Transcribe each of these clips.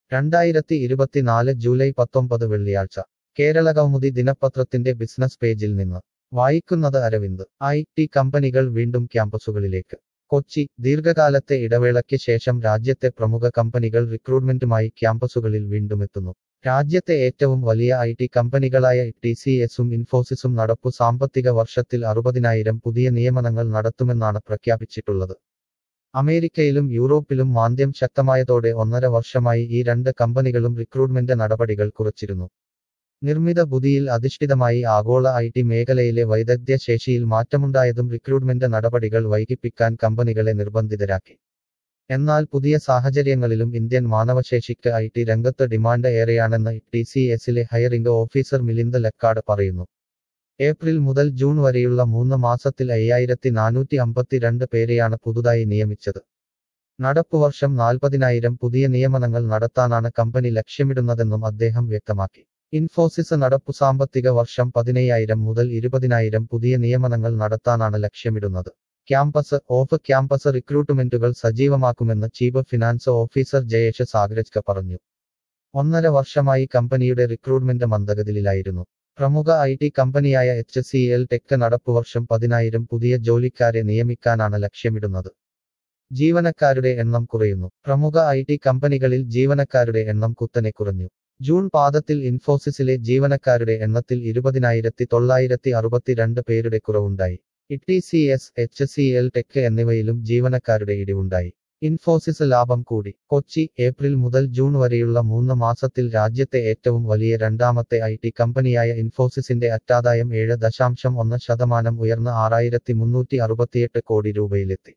രണ്ടായിരത്തി ഇരുപത്തിനാല് ജൂലൈ പത്തൊമ്പത് വെള്ളിയാഴ്ച കേരള കൗമുദി ദിനപത്രത്തിന്റെ ബിസിനസ് പേജിൽ നിന്ന് വായിക്കുന്നത് അരവിന്ദ് ഐ ടി കമ്പനികൾ വീണ്ടും ക്യാമ്പസുകളിലേക്ക് കൊച്ചി ദീർഘകാലത്തെ ഇടവേളയ്ക്ക് ശേഷം രാജ്യത്തെ പ്രമുഖ കമ്പനികൾ റിക്രൂട്ട്മെന്റുമായി ക്യാമ്പസുകളിൽ വീണ്ടുമെത്തുന്നു രാജ്യത്തെ ഏറ്റവും വലിയ ഐ ടി കമ്പനികളായ ടി സി എസും ഇൻഫോസിസും നടപ്പു സാമ്പത്തിക വർഷത്തിൽ അറുപതിനായിരം പുതിയ നിയമനങ്ങൾ നടത്തുമെന്നാണ് പ്രഖ്യാപിച്ചിട്ടുള്ളത് അമേരിക്കയിലും യൂറോപ്പിലും മാന്ദ്യം ശക്തമായതോടെ ഒന്നര വർഷമായി ഈ രണ്ട് കമ്പനികളും റിക്രൂട്ട്മെന്റ് നടപടികൾ കുറച്ചിരുന്നു നിർമ്മിത ബുദ്ധിയിൽ അധിഷ്ഠിതമായി ആഗോള ഐ ടി മേഖലയിലെ വൈദഗ്ധ്യ ശേഷിയിൽ മാറ്റമുണ്ടായതും റിക്രൂട്ട്മെന്റ് നടപടികൾ വൈകിപ്പിക്കാൻ കമ്പനികളെ നിർബന്ധിതരാക്കി എന്നാൽ പുതിയ സാഹചര്യങ്ങളിലും ഇന്ത്യൻ മാനവശേഷിക്ക് ഐ ടി രംഗത്ത് ഡിമാൻഡ് ഏറെയാണെന്ന് ടി സി എസിലെ ഹയറിംഗ് ഓഫീസർ മിലിന്ദ് ലക്കാട് പറയുന്നു ഏപ്രിൽ മുതൽ ജൂൺ വരെയുള്ള മൂന്ന് മാസത്തിൽ അയ്യായിരത്തി നാനൂറ്റി അമ്പത്തിരണ്ട് പേരെയാണ് പുതുതായി നിയമിച്ചത് നടപ്പുവർഷം നാൽപ്പതിനായിരം പുതിയ നിയമനങ്ങൾ നടത്താനാണ് കമ്പനി ലക്ഷ്യമിടുന്നതെന്നും അദ്ദേഹം വ്യക്തമാക്കി ഇൻഫോസിസ് നടപ്പു സാമ്പത്തിക വർഷം പതിനയ്യായിരം മുതൽ ഇരുപതിനായിരം പുതിയ നിയമനങ്ങൾ നടത്താനാണ് ലക്ഷ്യമിടുന്നത് ക്യാമ്പസ് ഓഫ് ക്യാമ്പസ് റിക്രൂട്ട്മെന്റുകൾ സജീവമാക്കുമെന്ന് chief finance officer Jayesh Sangrajka പറഞ്ഞു ഒന്നര വർഷമായി കമ്പനിയുടെ റിക്രൂട്ട്മെന്റ് മന്ദഗതിയിലായിരുന്നു പ്രമുഖ ഐ ടി കമ്പനിയായ എച്ച് സി എൽ ടെക് നടപ്പുവർഷം പതിനായിരം പുതിയ ജോലിക്കാരെ നിയമിക്കാനാണ് ലക്ഷ്യമിടുന്നത് ജീവനക്കാരുടെ എണ്ണം കുറയുന്നു പ്രമുഖ ഐ ടി കമ്പനികളിൽ ജീവനക്കാരുടെ എണ്ണം കുത്തനെ കുറഞ്ഞു ജൂൺ പാദത്തിൽ ഇൻഫോസിസിലെ ജീവനക്കാരുടെ എണ്ണത്തിൽ ഇരുപതിനായിരത്തി തൊള്ളായിരത്തി അറുപത്തിരണ്ട് പേരുടെ കുറവുണ്ടായി E C S H C L tech എന്നിവയിലും ജീവനക്കാരുടെ ഇടിവുണ്ടായി ഇൻഫോസിസ് ലാഭം കൂടി കൊച്ചി ഏപ്രിൽ മുതൽ ജൂൺ വരെയുള്ള മൂന്ന് മാസത്തിൽ രാജ്യത്തെ ഏറ്റവും വലിയ രണ്ടാമത്തെ ഐ ടി കമ്പനിയായ ഇൻഫോസിസിന്റെ അറ്റാദായം ഏഴ് ദശാംശം ഒന്ന് ശതമാനം ഉയർന്ന് ആറായിരത്തി മുന്നൂറ്റി അറുപത്തിയെട്ട് കോടി രൂപയിലെത്തി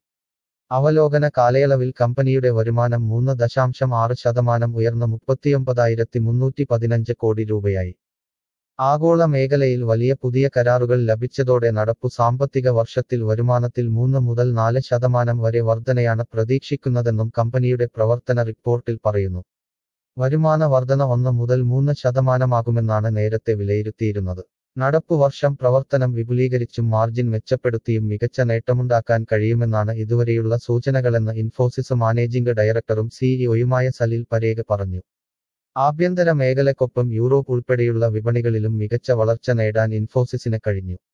അവലോകന കാലയളവിൽ കമ്പനിയുടെ വരുമാനം മൂന്ന് ദശാംശം ആറ് ശതമാനം ഉയർന്ന് മുപ്പത്തിയൊമ്പതായിരത്തി മുന്നൂറ്റി പതിനഞ്ച് കോടി രൂപയായി ആഗോള മേഖലയിൽ വലിയ പുതിയ കരാറുകൾ ലഭിച്ചതോടെ നടപ്പു സാമ്പത്തിക വർഷത്തിൽ വരുമാനത്തിൽ മൂന്ന് മുതൽ നാല് ശതമാനം വരെ വർധനയാണ് പ്രതീക്ഷിക്കുന്നതെന്നും കമ്പനിയുടെ പ്രവർത്തന റിപ്പോർട്ടിൽ പറയുന്നു വരുമാന വർധന ഒന്ന് മുതൽ മൂന്ന് ശതമാനമാകുമെന്നാണ് നേരത്തെ വിലയിരുത്തിയിരുന്നത് നടപ്പു വർഷം പ്രവർത്തനം വിപുലീകരിച്ചും മാർജിൻ മെച്ചപ്പെടുത്തിയും മികച്ച നേട്ടമുണ്ടാക്കാൻ കഴിയുമെന്നാണ് ഇതുവരെയുള്ള സൂചനകളെന്ന് ഇൻഫോസിസ് മാനേജിംഗ് ഡയറക്ടറും സിഇഒയുമായ സലിൽ പരേഗ് പറഞ്ഞു ആഭ്യന്തര മേഖലക്കൊപ്പം യൂറോപ്പ് ഉൾപ്പെടെയുള്ള വിപണികളിലും മികച്ച വളർച്ച നേടാൻ ഇൻഫോസിസിന് കഴിഞ്ഞു